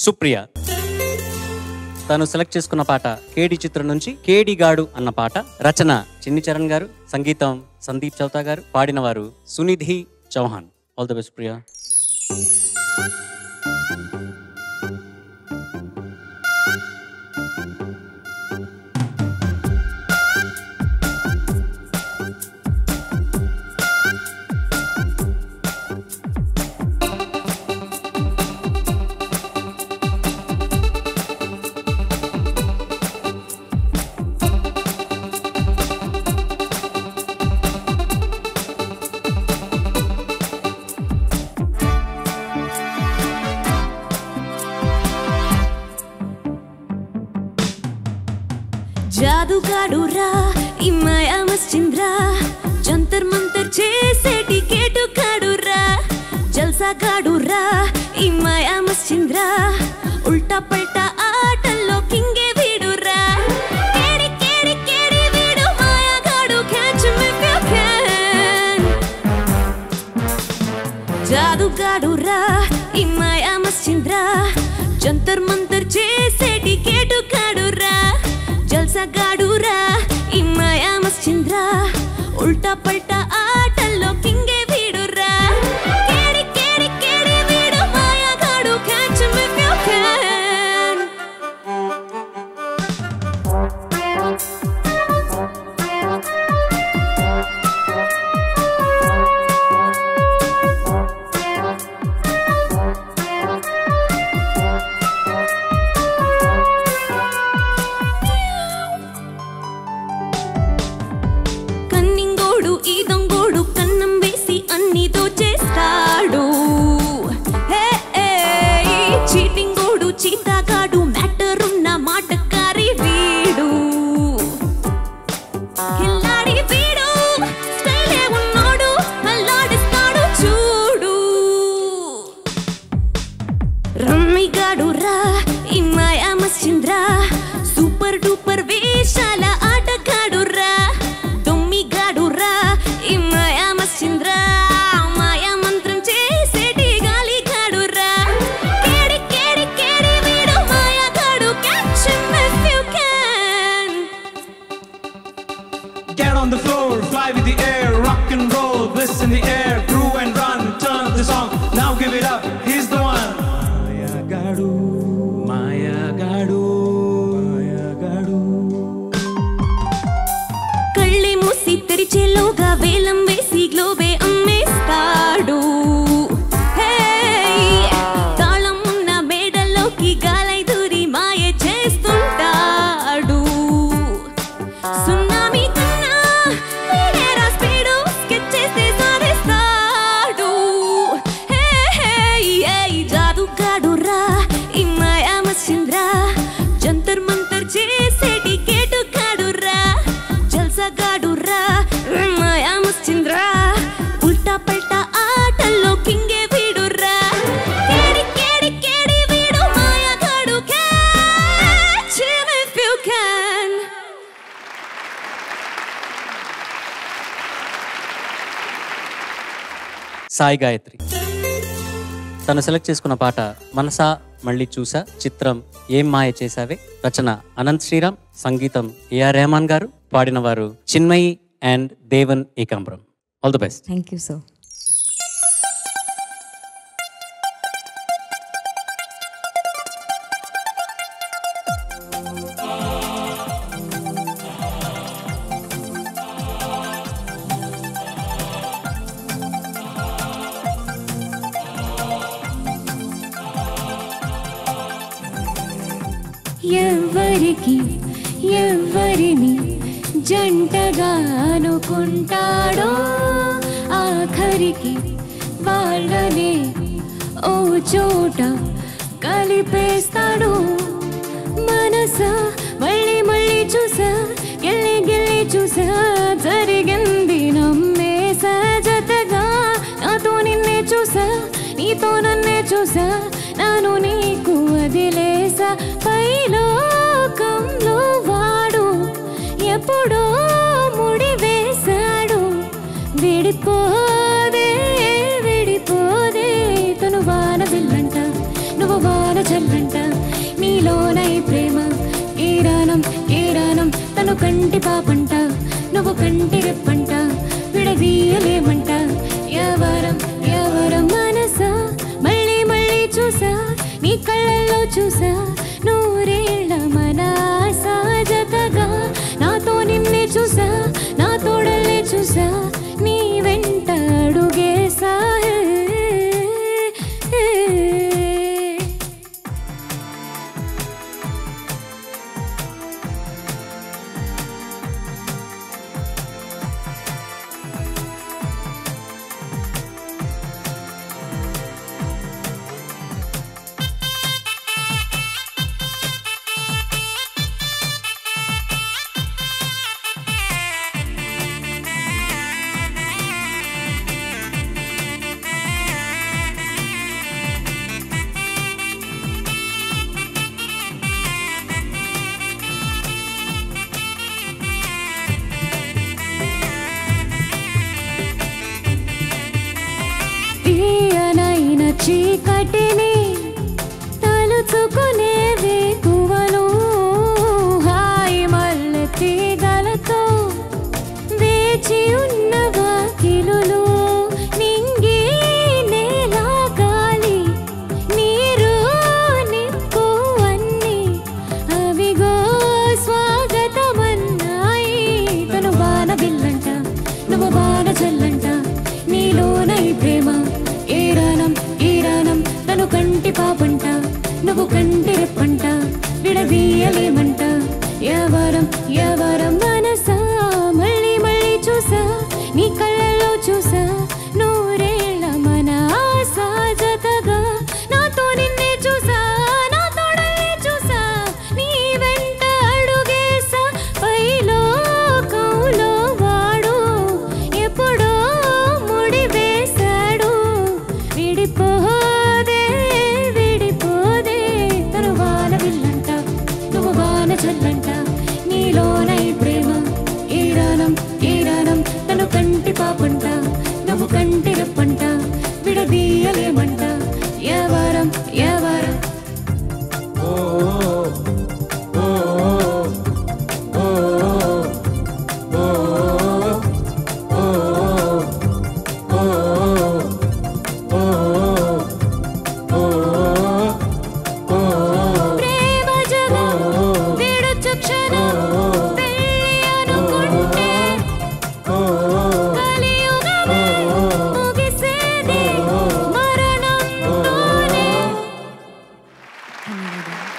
సుప్రియ తను సెలెక్ట్ చేసుకున్న పాట కేడి చిత్రం నుంచి కేడి గాడు అన్న పాట రచన చిన్ని చరణ్ గారు సంగీతం సందీప్ చౌతా గారు పాడిన వారు Sunidhi Chauhan all the best ప్రియా జాదుగాడు రా ఈ మాయా మస్చింద్రా జంతర్ మంతర్ చేసేటి కేటుగాడు రా జల్సాగాడు రా ఈ మాయా మస్చింద్రా ఉల్టా పల్టా ఆటల్లో కింగే వీడు రా కేడి కేడి కేడి వీడు మాయాగాడు catch him if you can జాదుగాడు రా ఈ మాయా మస్చింద్రా జంతర్ మంతర్ చేసేటి కేటుగాడు రా జల్సాగాడు రా ఈ మాయా మస్చింద్రా ఉల్టా పల్టా ఆటల్లో కింగే వీడు రా కేడి కేడి కేడి వీడు మాయాగాడు catch him if you can కన్నింగోడు ఈ దొంగోడు కన్నం వేసి అన్ని దోచేస్తాడు హే, హే, ఈ చీటింగోడు చీతాగాడు మ్యాటర్ ఉన్న మాటకారి వీడు కిల్లాడి వీడు స్టైలే ఉన్నోడు అల్లాడిస్తాడు చూడు రమ్మిగాడు రా ఈ మాయా మస్చింద్రా సూపర్ డూపర్ వేషాల ఆటగాడు రా దొమ్మిగాడు రా ఈ మాయా మస్చింద్రా మాయా మంత్రం చేసేటి గాలిగాడు రా కేడి కేడి కేడి వీడు మాయాగాడు catch him if you can Get on the floor, fly with the air, rock and roll, bliss in the air, groove and run, turn up the song. Now give it up, he's the one. Maya Gadu, Maya Gadu, Maya Gadu. కళ్ళి మూసి తెరిచేలోగా వేలం వేసి గ్లోబే అమ్మేస్తాడు హే! తాళం ఉన్న మేడలోకి గాలై దూరి మాయ చేస్తుంటాడు సున్నామీ కన్నా వీడేరా speed sketch చేస్తే సాధిస్తాడు హే, హే, ఏ, జాదుగాడు రా ఈ మాయా మసింద్రా జంతర్ మంతర్ చేసేటి కేటుగాడు రా జల్సాగాడు రా మాయా మసింద్రా ఉల్టా పల్టా ఆటల్లో కింగే వీడు రా కేడి కేడి కేడి వీడు మాయాగాడు catch him if you can Sai Gayatri తను సెలెక్ట్ చేసుకున్న పాట మనసా మళ్ళీ చూసా చిత్రం ఏం మాయ చేసావే రచన అనంత్ శ్రీరామ్ సంగీతం ఏఆర్ రెహమాన్ గారు పాడిన వారు Chinmayi and Devan Ekambaram all the best thank you sir ఎవరికి ఎవరిని జంటగా అనుకుంటాడో ఆఖరికి వాళ్ళనే ఓ చోట కలిపేస్తాడు మనసా మళ్ళీ మళ్ళీ చూసా గెల్లి గెల్లి చూసా జరిగింది నమ్మే సహజతగా నాతో నిన్నే చూసా నీతో నన్నే చూసా నాను నీకు వదిలేసా పైలోకంలో వాడు ఎప్పుడో ముడి వేశాడు విడిపోదే విడిపోదే తను వాన విల్లంట నువ్వు వాన చల్లంట కంటి పాపంట నువ్వు కంటి రెప్పంట విడదీయలేమంట ఎవరం ఎవరం మనసా మళ్ళీ మళ్ళీ చూసా నీ కళ్ళల్లో చూసా నూరేళ్ల మన సహజతగా నాతో నిన్నే చూసా నా తోడల్లే చూసా నీ వెంట అడుగేసా తీయనైన చీకటిని తలుచుకునే వేకువలు హాయి మల్లె తీగలతో వేచి ఉన్న వాకిలులు నింగి నేల గాలి నీరు నిప్పు అన్ని అవిగో స్వాగతమన్నాయి తను వాన బిల్లంట నువ్వు వాన జల్లంట నీలోన ఈ ప్రేమ ఈరానం ఈరానం తను కంటి పాపంట నువ్వు కంటి రెప్పంట విడదీయలేమంట ఎవరం ఎవరం మనసా మళ్ళీ మళ్ళీ చూసా నీ కళ్ళల్లో చూసా నూరేళ్ల మన సహజతగా నాతో నిన్నే చూసా నా తోడల్లే చూసా నీ వెంట అడుగేసా పైలో కౌలో వాడు ఎప్పుడో ముడి వేశాడు విడిపోదే విడిపోదే తను వాన విల్లంట నువ్వు వాన చల్లంట నీలోన ఈ ప్రేమ ఈరానం ఈరానం తను కంటి పాపంట నువ్వు కంటి రెప్పంట విడదీయలేమంట ఎవరం ఎవరం ప్రేమ జగం విడుచు క్షణం పెళ్ళి అనుకుంటే కలియుగమే ముగిసేది మరణంతోనే ధన్యవాదాలు